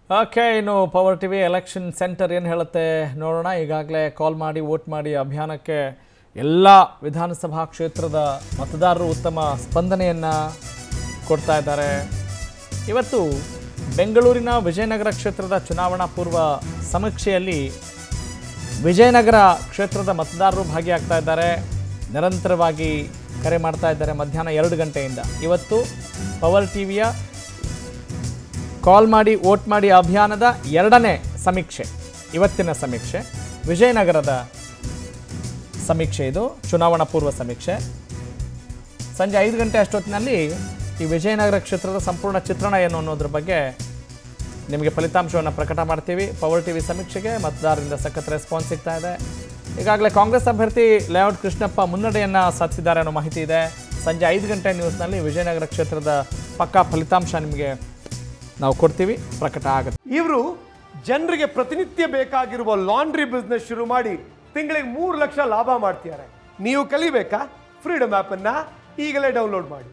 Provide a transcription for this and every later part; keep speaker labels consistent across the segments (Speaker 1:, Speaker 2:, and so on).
Speaker 1: okay ಇನ್ನು power TV election centre ಏನು ಹೇಳುತ್ತೆ ನೋಡೋಣ ಈಗಾಗಲೇ ಕಾಲ್ ಮಾಡಿ ವೋಟ್ ಮಾಡಿ ಅಭಿಯಾನಕ್ಕೆ ಎಲ್ಲ ವಿಧಾನಸಭಾ ಕ್ಷೇತ್ರದ ಮತದಾರರು ಉತ್ತಮ ಸ್ಪಂದನೆಯನ್ನು ಕೊಡ್ತಾ ಇದ್ದಾರೆ ಇವತ್ತು ಬೆಂಗಳೂರಿನ ವಿಜಯನಗರ ಕ್ಷೇತ್ರದ ಚುನಾವಣಾ ಪೂರ್ವ ಸಮೀಕ್ಷೆಯಲ್ಲಿ ವಿಜಯನಗರ ಕ್ಷೇತ್ರದ ಮತದಾರರು ಭಾಗಿಯಾಗ್ತಾ ಇದ್ದಾರೆ ನಿರಂತರವಾಗಿ ಕರೆ ಮಾಡ್ತಾ ಇದ್ದಾರೆ ಮಧ್ಯಾಹ್ನ ಎರಡು ಗಂಟೆಯಿಂದ ಇವತ್ತು ಪವರ್ ಟಿವಿಯ ಕಾಲ್ ಮಾಡಿ ವೋಟ್ ಮಾಡಿ ಅಭಿಯಾನದ ಎರಡನೇ ಸಮೀಕ್ಷೆ ಇವತ್ತಿನ ಸಮೀಕ್ಷೆ ವಿಜಯನಗರದ ಸಮೀಕ್ಷೆ ಇದು ಚುನಾವಣಾ ಪೂರ್ವ ಸಮೀಕ್ಷೆ ಸಂಜೆ ಐದು ಗಂಟೆ ಅಷ್ಟೊತ್ತಿನಲ್ಲಿ ಈ ವಿಜಯನಗರ ಕ್ಷೇತ್ರದ ಸಂಪೂರ್ಣ ಚಿತ್ರಣ ಏನು ಅನ್ನೋದ್ರ ಬಗ್ಗೆ ನಿಮಗೆ ಫಲಿತಾಂಶವನ್ನು ಪ್ರಕಟ ಮಾಡ್ತೀವಿ ಪವರ್ ಟಿವಿ ಸಮೀಕ್ಷೆಗೆ ಮತದಾರರಿಂದ ಸಖತ್ ರೆಸ್ಪಾನ್ಸ್ ಸಿಗ್ತಾ ಇದೆ ಈಗಾಗಲೇ ಕಾಂಗ್ರೆಸ್ ಅಭ್ಯರ್ಥಿ ಲೇಔಟ್ ಕೃಷ್ಣಪ್ಪ ಮುನ್ನಡೆಯನ್ನು ಸಾಧಿಸಿದ್ದಾರೆ ಅನ್ನೋ ಮಾಹಿತಿ ಇದೆ ಸಂಜೆ ಐದು ಗಂಟೆ ನ್ಯೂಸ್ನಲ್ಲಿ ವಿಜಯನಗರ ಕ್ಷೇತ್ರದ ಪಕ್ಕಾ ಫಲಿತಾಂಶ ನಿಮಗೆ ನಾವು ಕೊಡ್ತೀವಿ ಪ್ರಕಟ ಆಗುತ್ತೆ
Speaker 2: ಇವರು ಜನರಿಗೆ ಪ್ರತಿನಿತ್ಯ ಬೇಕಾಗಿರುವ ಲಾಂಡ್ರಿ ಬಿಸ್ನೆಸ್ ಶುರು ಮಾಡಿ ತಿಂಗಳಿಗೆ ಮೂರು ಲಕ್ಷ ಲಾಭ ಮಾಡ್ತಿದ್ದಾರೆ ನೀವು ಕಲಿಬೇಕಾ ಫ್ರೀಡಮ್ ಆಪ್ ಅನ್ನ ಈಗಲೇ ಡೌನ್ಲೋಡ್ ಮಾಡಿ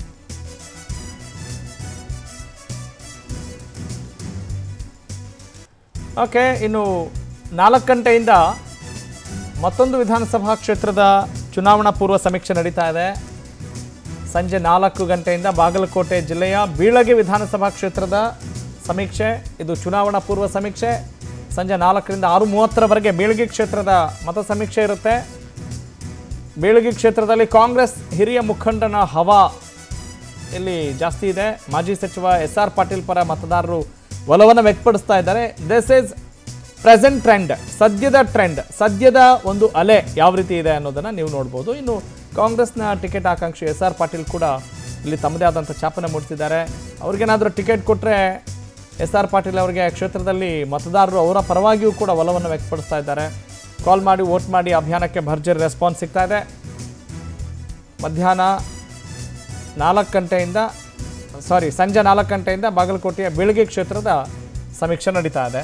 Speaker 1: ಓಕೆ ಇನ್ನು ನಾಲ್ಕು ಗಂಟೆಯಿಂದ ಮತ್ತೊಂದು ವಿಧಾನಸಭಾ ಕ್ಷೇತ್ರದ ಚುನಾವಣಾ ಪೂರ್ವ ಸಮೀಕ್ಷೆ ನಡೀತಾ ಇದೆ ಸಂಜೆ ನಾಲ್ಕು ಗಂಟೆಯಿಂದ ಬಾಗಲಕೋಟೆ ಜಿಲ್ಲೆಯ ಬೀಳಗಿ ವಿಧಾನಸಭಾ ಕ್ಷೇತ್ರದ ಸಮೀಕ್ಷೆ ಇದು ಚುನಾವಣಾ ಪೂರ್ವ ಸಮೀಕ್ಷೆ ಸಂಜೆ ನಾಲ್ಕರಿಂದ ಆರು ಮೂವತ್ತರವರೆಗೆ ಬೀಳಗಿ ಕ್ಷೇತ್ರದ ಮತ ಸಮೀಕ್ಷೆ ಇರುತ್ತೆ ಬೀಳಗಿ ಕ್ಷೇತ್ರದಲ್ಲಿ ಕಾಂಗ್ರೆಸ್ ಹಿರಿಯ ಮುಖಂಡನ ಹವಾ ಇಲ್ಲಿ ಜಾಸ್ತಿ ಇದೆ ಮಾಜಿ ಸಚಿವ ಎಸ್ ಆರ್ ಪಾಟೀಲ್ ಪರ ಮತದಾರರು ಒಲವನ್ನು ವ್ಯಕ್ತಪಡಿಸ್ತಾ ಇದ್ದಾರೆ ದಿಸ್ ಈಸ್ ಪ್ರೆಸೆಂಟ್ ಟ್ರೆಂಡ್ ಸದ್ಯದ ಟ್ರೆಂಡ್ ಸದ್ಯದ ಒಂದು ಅಲೆ ಯಾವ ರೀತಿ ಇದೆ ಅನ್ನೋದನ್ನು ನೀವು ನೋಡ್ಬೋದು ಇನ್ನು ಕಾಂಗ್ರೆಸ್ನ ಟಿಕೆಟ್ ಆಕಾಂಕ್ಷಿ ಎಸ್ ಆರ್ ಪಾಟೀಲ್ ಕೂಡ ಇಲ್ಲಿ ತಮ್ಮದೇ ಆದಂಥ ಛಾಪನ ಮೂಡಿಸಿದ್ದಾರೆ ಅವ್ರಿಗೇನಾದರೂ ಟಿಕೆಟ್ ಕೊಟ್ಟರೆ ಎಸ್ ಆರ್ ಪಾಟೀಲ್ ಅವರಿಗೆ ಕ್ಷೇತ್ರದಲ್ಲಿ ಮತದಾರರು ಅವರ ಪರವಾಗಿಯೂ ಕೂಡ ಒಲವನ್ನು ವ್ಯಕ್ತಪಡಿಸ್ತಾ ಇದ್ದಾರೆ ಕಾಲ್ ಮಾಡಿ ವೋಟ್ ಮಾಡಿ ಅಭಿಯಾನಕ್ಕೆ ಭರ್ಜರಿ ರೆಸ್ಪಾನ್ಸ್ ಸಿಗ್ತಾ ಇದೆ ಮಧ್ಯಾಹ್ನ ನಾಲ್ಕು ಗಂಟೆಯಿಂದ ಸಾರಿ ಸಂಜೆ ನಾಲ್ಕು ಗಂಟೆಯಿಂದ ಬಾಗಲಕೋಟೆಯ ಬೀಳಗಿ ಕ್ಷೇತ್ರದ ಸಮೀಕ್ಷೆ ನಡೀತಾ ಇದೆ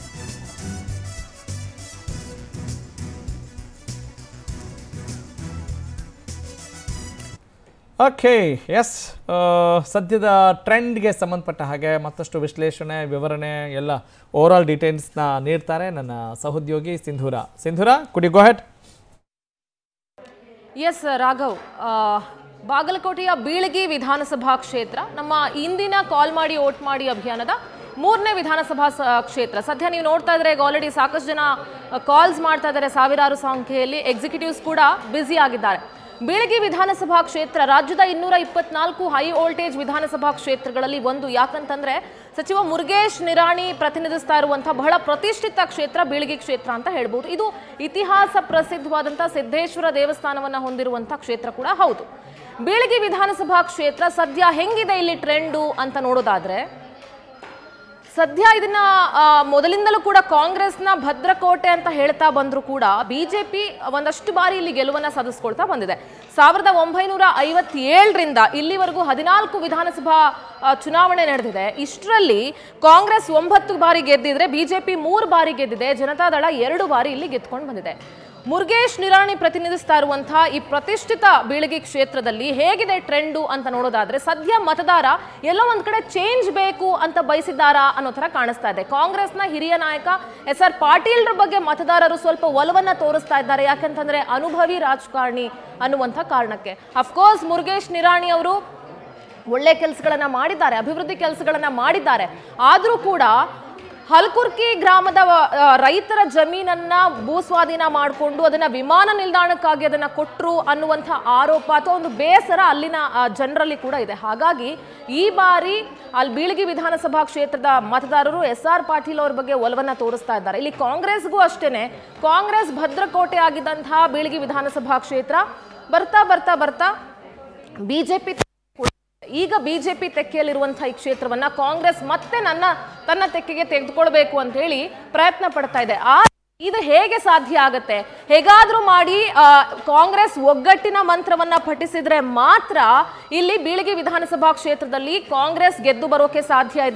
Speaker 1: ಓಕೆ ಎಸ್ ಸದ್ಯದ ಟ್ರೆಂಡ್ಗೆ ಸಂಬಂಧಪಟ್ಟ ಹಾಗೆ ಮತ್ತಷ್ಟು ವಿಶ್ಲೇಷಣೆ ವಿವರಣೆ ಎಲ್ಲ ಓವರಾಲ್ ಡೀಟೇಲ್ಸ್ನ ನೀಡ್ತಾರೆ ನನ್ನ ಸಹೋದ್ಯೋಗಿ ಸಿಂಧೂರ ಸಿಂಧೂರ ಕುಡಿ ಗೋಹೆಟ್
Speaker 3: ಎಸ್ ರಾಘವ್ ಆ, ಬಾಗಲಕೋಟೆಯ ಬೀಳಗಿ ವಿಧಾನಸಭಾ ಕ್ಷೇತ್ರ ನಮ್ಮ ಇಂದಿನ ಕಾಲ್ ಮಾಡಿ ಓಟ್ ಮಾಡಿ ಅಭಿಯಾನದ ಮೂರನೇ ವಿಧಾನಸಭಾ ಸ- ಕ್ಷೇತ್ರ ಸದ್ಯ ನೀವು ನೋಡ್ತಾ ಇದ್ರೆ ಈಗ ಆಲ್ರೆಡಿ ಸಾಕಷ್ಟು ಜನ ಕಾಲ್ಸ್ ಮಾಡ್ತಾ ಇದ್ದಾರೆ ಸಾವಿರಾರು ಸಂಖ್ಯೆಯಲ್ಲಿ ಎಕ್ಸಿಕ್ಯೂಟಿವ್ಸ್ ಕೂಡ ಬ್ಯುಸಿ ಆಗಿದ್ದಾರೆ ಬೀಳಗಿ ವಿಧಾನಸಭಾ ಕ್ಷೇತ್ರ ರಾಜ್ಯದ ಇನ್ನೂರ ಇಪ್ಪತ್ನಾಲ್ಕು ಹೈ ವೋಲ್ಟೇಜ್ ವಿಧಾನಸಭಾ ಕ್ಷೇತ್ರಗಳಲ್ಲಿ ಒಂದು ಯಾಕಂತಂದ್ರೆ ಸಚಿವ ಮುರುಗೇಶ್ ನಿರಾಣಿ ಪ್ರತಿನಿಧಿಸ್ತಾ ಇರುವಂತಹ ಬಹಳ ಪ್ರತಿಷ್ಠಿತ ಕ್ಷೇತ್ರ ಬೀಳಗಿ ಕ್ಷೇತ್ರ ಅಂತ ಹೇಳ್ಬೋದು ಇದು ಇತಿಹಾಸ ಪ್ರಸಿದ್ಧವಾದಂತಹ ಸಿದ್ದೇಶ್ವರ ದೇವಸ್ಥಾನವನ್ನ ಹೊಂದಿರುವಂತಹ ಕ್ಷೇತ್ರ ಕೂಡ ಹೌದು ಬೀಳಗಿ ವಿಧಾನಸಭಾ ಕ್ಷೇತ್ರ ಸದ್ಯ ಹೆಂಗಿದೆ ಇಲ್ಲಿ ಟ್ರೆಂಡು ಅಂತ ನೋಡೋದಾದ್ರೆ ಸದ್ಯ ಇದನ್ನ ಆ, ಮೊದಲಿಂದಲೂ ಕೂಡ ಕಾಂಗ್ರೆಸ್ನ ಭದ್ರಕೋಟೆ ಅಂತ ಹೇಳ್ತಾ ಬಂದ್ರು ಕೂಡ ಬಿಜೆಪಿ ಒಂದಷ್ಟು ಬಾರಿ ಇಲ್ಲಿ ಗೆಲುವನ್ನ ಸಾಧಿಸ್ಕೊಳ್ತಾ ಬಂದಿದೆ ಸಾವಿರದ ಒಂಬೈನೂರ ಐವತ್ತೇಳರಿಂದ ಇಲ್ಲಿವರೆಗೂ ಹದಿನಾಲ್ಕು ವಿಧಾನಸಭಾ ಆ, ಚುನಾವಣೆ ನಡೆದಿದೆ ಇಷ್ಟರಲ್ಲಿ ಕಾಂಗ್ರೆಸ್ ಒಂಬತ್ತು ಬಾರಿ ಗೆದ್ದಿದ್ರೆ ಬಿಜೆಪಿ ಮೂರು ಬಾರಿ ಗೆದ್ದಿದೆ ಜನತಾದಳ ಎರಡು ಬಾರಿ ಇಲ್ಲಿ ಗೆದ್ಕೊಂಡು ಬಂದಿದೆ ಮುರುಗೇಶ್ ನಿರಾಣಿ ಪ್ರತಿನಿಧಿಸ್ತಾ ಇರುವಂತಹ ಈ ಪ್ರತಿಷ್ಠಿತ ಬೀಳಗಿ ಕ್ಷೇತ್ರದಲ್ಲಿ ಹೇಗಿದೆ ಟ್ರೆಂಡು ಅಂತ ನೋಡೋದಾದ್ರೆ ಸದ್ಯ ಮತದಾರ ಎಲ್ಲೋ ಒಂದ್ ಕಡೆ ಚೇಂಜ್ ಬೇಕು ಅಂತ ಬಯಸಿದ್ದಾರಾ ಅನ್ನೋ ತರ ಕಾಣಿಸ್ತಾ ಇದೆ ಕಾಂಗ್ರೆಸ್ನ ಹಿರಿಯ ನಾಯಕ ಎಸ್ ಆರ್ ಪಾಟೀಲ್ರ ಬಗ್ಗೆ ಮತದಾರರು ಸ್ವಲ್ಪ ಒಲವನ್ನ ತೋರಿಸ್ತಾ ಇದ್ದಾರೆ ಯಾಕಂತಂದ್ರೆ ಅನುಭವಿ ರಾಜಕಾರಣಿ ಅನ್ನುವಂಥ ಕಾರಣಕ್ಕೆ ಅಫ್ಕೋರ್ಸ್ ಮುರುಗೇಶ್ ನಿರಾಣಿ ಅವರು ಒಳ್ಳೆ ಕೆಲಸಗಳನ್ನ ಮಾಡಿದ್ದಾರೆ ಅಭಿವೃದ್ಧಿ ಕೆಲಸಗಳನ್ನ ಮಾಡಿದ್ದಾರೆ ಆದರೂ ಕೂಡ ಹಲ್ಕುರ್ಕಿ ಗ್ರಾಮದ ಆ, ರೈತರ ಜಮೀನನ್ನ ಭೂಸ್ವಾಧೀನ ಮಾಡಿಕೊಂಡು ಅದನ್ನ ವಿಮಾನ ನಿಲ್ದಾಣಕ್ಕಾಗಿ ಅದನ್ನ ಕೊಟ್ಟರು ಅನ್ನುವಂಥ ಆರೋಪ ಅಥವಾ ಒಂದು ಬೇಸರ ಅಲ್ಲಿನ ಆ, ಜನರಲ್ಲಿ ಕೂಡ ಇದೆ ಹಾಗಾಗಿ ಈ ಬಾರಿ ಅಲ್ಲಿ ಬೀಳಗಿ ವಿಧಾನಸಭಾ ಕ್ಷೇತ್ರದ ಮತದಾರರು ಎಸ್ ಆರ್ ಪಾಟೀಲ್ ಅವ್ರ ಬಗ್ಗೆ ಒಲವನ್ನ ತೋರಿಸ್ತಾ ಇದ್ದಾರೆ ಇಲ್ಲಿ ಕಾಂಗ್ರೆಸ್ಗೂ ಅಷ್ಟೇನೆ ಕಾಂಗ್ರೆಸ್ ಭದ್ರಕೋಟೆ ಆಗಿದ್ದಂತಹ ಬೀಳಗಿ ವಿಧಾನಸಭಾ ಕ್ಷೇತ್ರ ಬರ್ತಾ ಬರ್ತಾ ಬರ್ತಾ ಬಿಜೆಪಿ ಈಗ ಬಿಜೆಪಿ ತೆಕ್ಕೆಯಲ್ಲಿರುವಂತಹ ಈ ಕ್ಷೇತ್ರವನ್ನ ಕಾಂಗ್ರೆಸ್ ಮತ್ತೆ ನನ್ನ ತನ್ನ ತೆಕ್ಕೆಗೆ ತೆಗೆದುಕೊಳ್ಬೇಕು ಅಂತ ಹೇಳಿ ಪ್ರಯತ್ನ ಪಡ್ತಾ ಇದೆ ಆ ಇದು ಹೇಗೆ ಸಾಧ್ಯ ಆಗತ್ತೆ ಹೇಗಾದ್ರೂ ಮಾಡಿ ಆ, ಕಾಂಗ್ರೆಸ್ ಒಗ್ಗಟ್ಟಿನ ಮಂತ್ರವನ್ನ ಪಠಿಸಿದ್ರೆ ಮಾತ್ರ ಇಲ್ಲಿ ಬೀಳಗಿ ವಿಧಾನಸಭಾ ಕ್ಷೇತ್ರದಲ್ಲಿ ಕಾಂಗ್ರೆಸ್ ಗೆದ್ದು ಬರೋಕೆ ಸಾಧ್ಯ ಇದೆ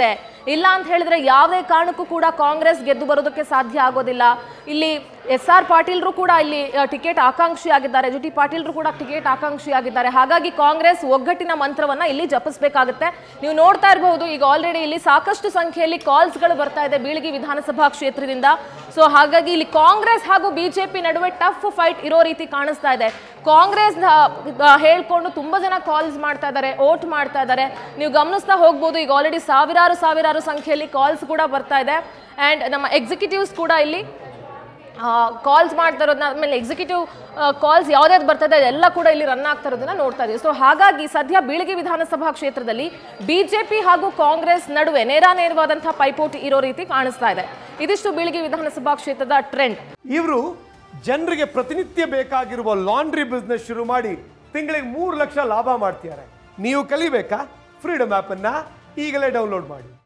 Speaker 3: ಇಲ್ಲ ಅಂತ ಹೇಳಿದ್ರೆ ಯಾವುದೇ ಕಾರಣಕ್ಕೂ ಕೂಡ ಕಾಂಗ್ರೆಸ್ ಗೆದ್ದು ಬರೋದಕ್ಕೆ ಸಾಧ್ಯ ಆಗೋದಿಲ್ಲ ಇಲ್ಲಿ ಎಸ್ ಆರ್ ಪಾಟೀಲ್ರು ಕೂಡ ಇಲ್ಲಿ ಟಿಕೆಟ್ ಆಕಾಂಕ್ಷಿ ಆಗಿದ್ದಾರೆ ಜಿ ಟಿ ಪಾಟೀಲ್ರು ಕೂಡ ಟಿಕೆಟ್ ಆಕಾಂಕ್ಷಿ ಆಗಿದ್ದಾರೆ ಹಾಗಾಗಿ ಕಾಂಗ್ರೆಸ್ ಒಗ್ಗಟ್ಟಿನ ಮಂತ್ರವನ್ನ ಇಲ್ಲಿ ಜಪಿಸಬೇಕಾಗುತ್ತೆ ನೀವು ನೋಡ್ತಾ ಇರಬಹುದು ಈಗ ಆಲ್ರೆಡಿ ಇಲ್ಲಿ ಸಾಕಷ್ಟು ಸಂಖ್ಯೆಯಲ್ಲಿ ಕಾಲ್ಸ್ಗಳು ಬರ್ತಾ ಇದೆ ಬೀಳಗಿ ವಿಧಾನಸಭಾ ಕ್ಷೇತ್ರದಿಂದ ಸೊ ಹಾಗಾಗಿ ಇಲ್ಲಿ ಕಾಂಗ್ರೆಸ್ ಹಾಗೂ ಬಿಜೆಪಿ ನಡುವೆ ಟಫ್ ಫೈಟ್ ಇರೋ ರೀತಿ ಕಾಣಿಸ್ತಾ ಇದೆ ಕಾಂಗ್ರೆಸ್ ಹೇಳ್ಕೊಂಡು ತುಂಬಾ ಜನ ಕಾಲ್ಸ್ ಮಾಡ್ತಾ ಇದ್ದಾರೆ ಓಟ್ ಮಾಡ್ತಾ ಇದ್ದಾರೆ ನೀವು ಗಮನಿಸ್ತಾ ಹೋಗ್ಬೋದು ಈಗ ಆಲ್ರೆಡಿ ಸಾವಿರಾರು ಸಾವಿರಾರು ಸಂಖ್ಯೆಯಲ್ಲಿ ಕಾಲ್ಸ್ ಕೂಡ ಬರ್ತಾ ಇದೆ ಅಂಡ್ ನಮ್ಮ ಎಕ್ಸಿಕ್ಯೂಟಿವ್ಸ್ ಕೂಡ ಇಲ್ಲಿ ಕಾಲ್ಸ್ ಮಾಡ್ತಾ ಇರೋದನ್ನ ಆಮೇಲೆ ಎಕ್ಸಿಕ್ಯೂಟಿವ್ ಕಾಲ್ಸ್ ಯಾವ್ದಾವ್ದು ಬರ್ತದೆ ಎಲ್ಲ ಕೂಡ ಇಲ್ಲಿ ರನ್ ಆಗ್ತಾ ಇರೋದನ್ನ ನೋಡ್ತಾ ಇದೀವಿ ಸೊ ಹಾಗಾಗಿ ಸದ್ಯ ಬೀಳಗಿ ವಿಧಾನಸಭಾ ಕ್ಷೇತ್ರದಲ್ಲಿ ಬಿಜೆಪಿ ಹಾಗೂ ಕಾಂಗ್ರೆಸ್ ನಡುವೆ ನೇರಾನೇರವಾದಂತಹ ಪೈಪೋಟಿ ಇರೋ ರೀತಿ ಕಾಣಿಸ್ತಾ ಇದೆ ಇದಿಷ್ಟು ಬೀಳಗಿ ವಿಧಾನಸಭಾ ಕ್ಷೇತ್ರದ ಟ್ರೆಂಡ್
Speaker 2: ಇವರು ಜನರಿಗೆ ಪ್ರತಿನಿತ್ಯ ಬೇಕಾಗಿರುವ ಲಾಂಡ್ರಿ ಬಿಸ್ನೆಸ್ ಶುರು ಮಾಡಿ ತಿಂಗಳಿಗೆ ಮೂರು ಲಕ್ಷ ಲಾಭ ಮಾಡ್ತಿದ್ದಾರೆ ನೀವು ಕಲಿಬೇಕಾ ಫ್ರೀಡಮ್ ಆ್ಯಪನ್ನು ಈಗಲೇ ಡೌನ್ಲೋಡ್ ಮಾಡಿ